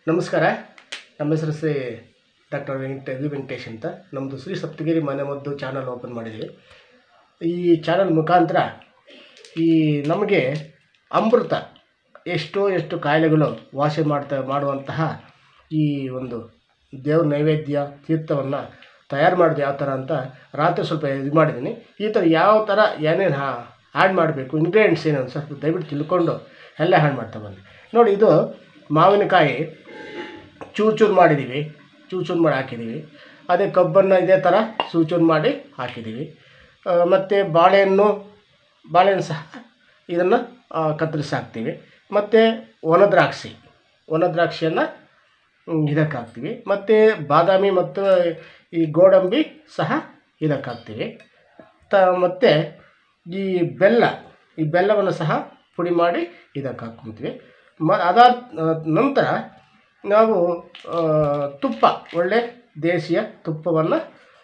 ನಮಸ್ಕಾರ ನಮ್ಮ ಹೆಸರು ಶ್ರೀ ಡಾಕ್ಟರ್ ವೆಂಕಟ ವಿ ವೆಂಕಟೇಶ್ ಅಂತ ನಮ್ಮದು ಶ್ರೀ ಸಪ್ತಗಿರಿ ಮನೆಮದ್ದು ಚಾನಲ್ ಓಪನ್ ಮಾಡಿದ್ವಿ ಈ ಚಾನಲ್ ಮುಖಾಂತರ ಈ ನಮಗೆ ಅಮೃತ ಎಷ್ಟೋ ಎಷ್ಟು ಕಾಯಿಲೆಗಳು ವಾಸಿ ಮಾಡ್ತಾ ಮಾಡುವಂತಹ ಈ ಒಂದು ದೇವ್ರ ನೈವೇದ್ಯ ತೀರ್ಥವನ್ನು ತಯಾರು ಮಾಡೋದು ಯಾವ ಥರ ಅಂತ ರಾತ್ರಿ ಸ್ವಲ್ಪ ಇದು ಮಾಡಿದ್ದೀನಿ ಈ ಥರ ಯಾವ ಥರ ಏನೇನು ಆ್ಯಡ್ ಮಾಡಬೇಕು ಇಂಗ್ರೀಡಿಯೆಂಟ್ಸ್ ಏನು ಅಂತ ಸ್ವಲ್ಪ ದಯವಿಟ್ಟು ತಿಳ್ಕೊಂಡು ಎಲ್ಲ ಹ್ಯಾಡ್ ಮಾಡ್ತಾ ಬಂದೆ ನೋಡಿ ಇದು ಮಾವಿನಕಾಯಿ ಚೂರು ಚೂರು ಮಾಡಿದ್ದೀವಿ ಚೂರು ಚೂರು ಮಾಡಿ ಹಾಕಿದ್ದೀವಿ ಅದೇ ಕಬ್ಬನ್ನು ಇದೇ ಥರ ಚೂರು ಚೂರು ಮಾಡಿ ಹಾಕಿದ್ದೀವಿ ಮತ್ತು ಬಾಳೆಹಣ್ಣು ಬಾಳೆಹಣ್ಣು ಸಹ ಇದನ್ನು ಕತ್ತರಿಸಿ ಹಾಕ್ತೀವಿ ಮತ್ತು ಒಣ ದ್ರಾಕ್ಷಿ ಒಣ ದ್ರಾಕ್ಷಿಯನ್ನು ಇದಕ್ಕೆ ಹಾಕ್ತೀವಿ ಮತ್ತು ಬಾದಾಮಿ ಮತ್ತು ಈ ಗೋಡಂಬಿ ಸಹ ಇದಕ್ಕೆ ಹಾಕ್ತೀವಿ ತ ಮತ್ತು ಈ ಬೆಲ್ಲ ಈ ಬೆಲ್ಲವನ್ನು ಸಹ ಪುಡಿ ಮಾಡಿ ಇದಕ್ಕೆ ಹಾಕ್ಕೊತೀವಿ ಮ ಅದಾದ ನಂತರ ನಾವು ಆ, ತುಪ್ಪ ಒಳ್ಳೆ ದೇಶೀಯ ತುಪ್ಪವನ್ನು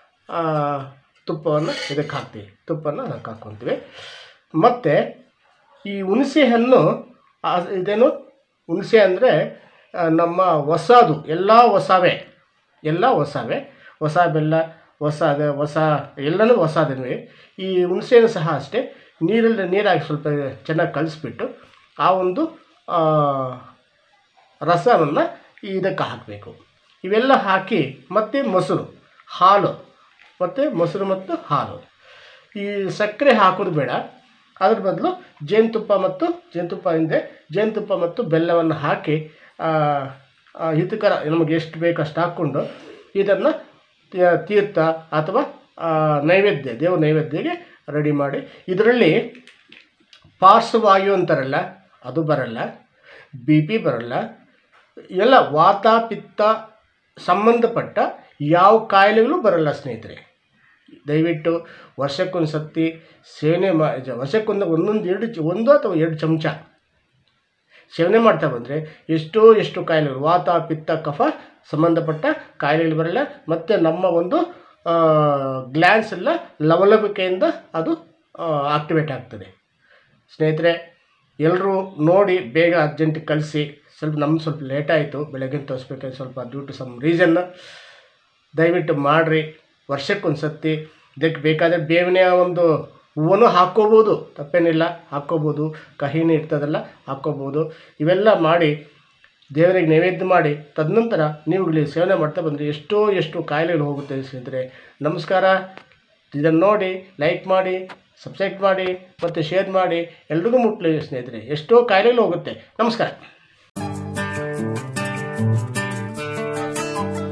ತುಪ್ಪವನ್ನು ಇದಕ್ಕೆ ಹಾಕ್ತೀವಿ ತುಪ್ಪವನ್ನು ಅದಕ್ಕೆ ಹಾಕ್ಕೊತೀವಿ ಮತ್ತು ಈ ಹುಣಸೆ ಹಣ್ಣು ಆ, ಇದೇನು ಹುಣಸೆ ಅಂದರೆ ನಮ್ಮ ಹೊಸದು ಎಲ್ಲ ಹೊಸವೇ ಎಲ್ಲ ಹೊಸವೇ ಹೊಸ ಬೆಲ್ಲ ಹೊಸ ಅದೇ ಹೊಸ ಎಲ್ಲನೂ ಹೊಸದೇ ಈ ಹುಣಸೆನೂ ಸಹ ಅಷ್ಟೇ ನೀರಲ್ಲಿ ನೀರಾಗಿ ಸ್ವಲ್ಪ ಚೆನ್ನಾಗಿ ಕಲಿಸ್ಬಿಟ್ಟು ಆ ಒಂದು ಆ, ರಸವನ್ನು ಇದಕ್ಕೆ ಹಾಕಬೇಕು ಇವೆಲ್ಲ ಹಾಕಿ ಮತ್ತು ಮೊಸರು ಹಾಲು ಮತ್ತು ಮೊಸರು ಮತ್ತು ಹಾಲು ಈ ಸಕ್ಕರೆ ಹಾಕೋದು ಬೇಡ ಅದ್ರ ಬದಲು ಜೇನುತುಪ್ಪ ಮತ್ತು ಜೇನುತುಪ್ಪ ಹಿಂದೆ ಜೇನುತುಪ್ಪ ಮತ್ತು ಬೆಲ್ಲವನ್ನು ಹಾಕಿ ಆ, ಆ, ಹಿತಕರ ನಮಗೆ ಎಷ್ಟು ಬೇಕು ಅಷ್ಟು ಹಾಕ್ಕೊಂಡು ಇದನ್ನು ತೀ- ತೀರ್ಥ ಅಥವಾ ಆ, ನೈವೇದ್ಯ ದೇವ್ರ ನೈವೇದ್ಯಗೆ ರೆಡಿ ಮಾಡಿ ಇದರಲ್ಲಿ ಪಾರ್ಶ್ವವಾಯು ಅಂತಾರಲ್ಲ ಅದು ಬರಲ್ಲ ಬಿ ಪಿ ಬರಲ್ಲ ಎಲ್ಲ ವಾತ ಪಿತ್ತ ಸಂಬಂಧಪಟ್ಟ ಯಾವ ಕಾಯಿಲೆಗಳು ಬರಲ್ಲ ಸ್ನೇಹಿತರೆ ದಯವಿಟ್ಟು ವರ್ಷಕ್ಕೊಂದು ಸತಿ ಸೇವನೆ ಮಾ ಜ- ವರ್ಷಕ್ಕೊಂದು ಒಂದೊಂದು ಎರಡು ಚ- ಒಂದು ಅಥವಾ ಎರಡು ಚಮಚ ಸೇವನೆ ಮಾಡ್ತಾ ಬಂದರೆ ಎಷ್ಟೋ ಎಷ್ಟು ಕಾಯಿಲೆಗಳು ವಾತ ಪಿತ್ತ ಕಫ ಸಂಬಂಧಪಟ್ಟ ಕಾಯಿಲೆಗಳು ಬರಲ್ಲ ಮತ್ತು ನಮ್ಮ ಒಂದು ಗ್ಲ್ಯಾನ್ಸ್ ಎಲ್ಲ ಲವಲವಿಕೆಯಿಂದ ಅದು ಆಕ್ಟಿವೇಟ್ ಆಗ್ತದೆ ಸ್ನೇಹಿತರೆ ಎಲ್ಲರೂ ನೋಡಿ ಬೇಗ ಅರ್ಜೆಂಟಿಗೆ ಕಳಿಸಿ ಸ್ವಲ್ಪ ನಮ್ಗೆ ಸ್ವಲ್ಪ ಲೇಟ್ ಆಯಿತು ಬೆಳಗ್ಗೆ ತೋರಿಸ್ಬೇಕಾದ್ರೆ ಸ್ವಲ್ಪ ಡ್ಯೂ ಟು ಸಮ್ ರೀಸನ್ ದಯವಿಟ್ಟು ಮಾಡಿರಿ ವರ್ಷಕ್ಕೊಂದು ಸತಿ ಇದಕ್ಕೆ ಬೇಕಾದರೆ ಬೇವಿನ ಒಂದು ಹೂವನ್ನು ಹಾಕ್ಕೋಬೋದು ತಪ್ಪೇನಿಲ್ಲ ಹಾಕ್ಕೋಬೋದು ಕಹಿನೇ ಇರ್ತದಲ್ಲ ಹಾಕ್ಕೋಬೋದು ಇವೆಲ್ಲ ಮಾಡಿ ದೇವರಿಗೆ ನೈವೇದ್ಯ ಮಾಡಿ ತದನಂತರ ನೀವುಗಳು ಸೇವನೆ ಮಾಡ್ತಾ ಬಂದರೆ ಎಷ್ಟೋ ಎಷ್ಟು ಕಾಯಿಲೆಗಳು ಹೋಗುತ್ತೆ ಸ್ನೇಹಿತರೆ ನಮಸ್ಕಾರ ಇದನ್ನು ನೋಡಿ ಲೈಕ್ ಮಾಡಿ ಸಬ್ಸ್ಕ್ರೈಬ್ ಮಾಡಿ ಮತ್ತು ಶೇರ್ ಮಾಡಿ ಎಲ್ರಿಗೂ ಮುಟ್ಲಿ ಸ್ನೇಹಿತರೆ ಎಷ್ಟೋ ಕಾಯಿಲೆಗಳು ಹೋಗುತ್ತೆ ನಮಸ್ಕಾರ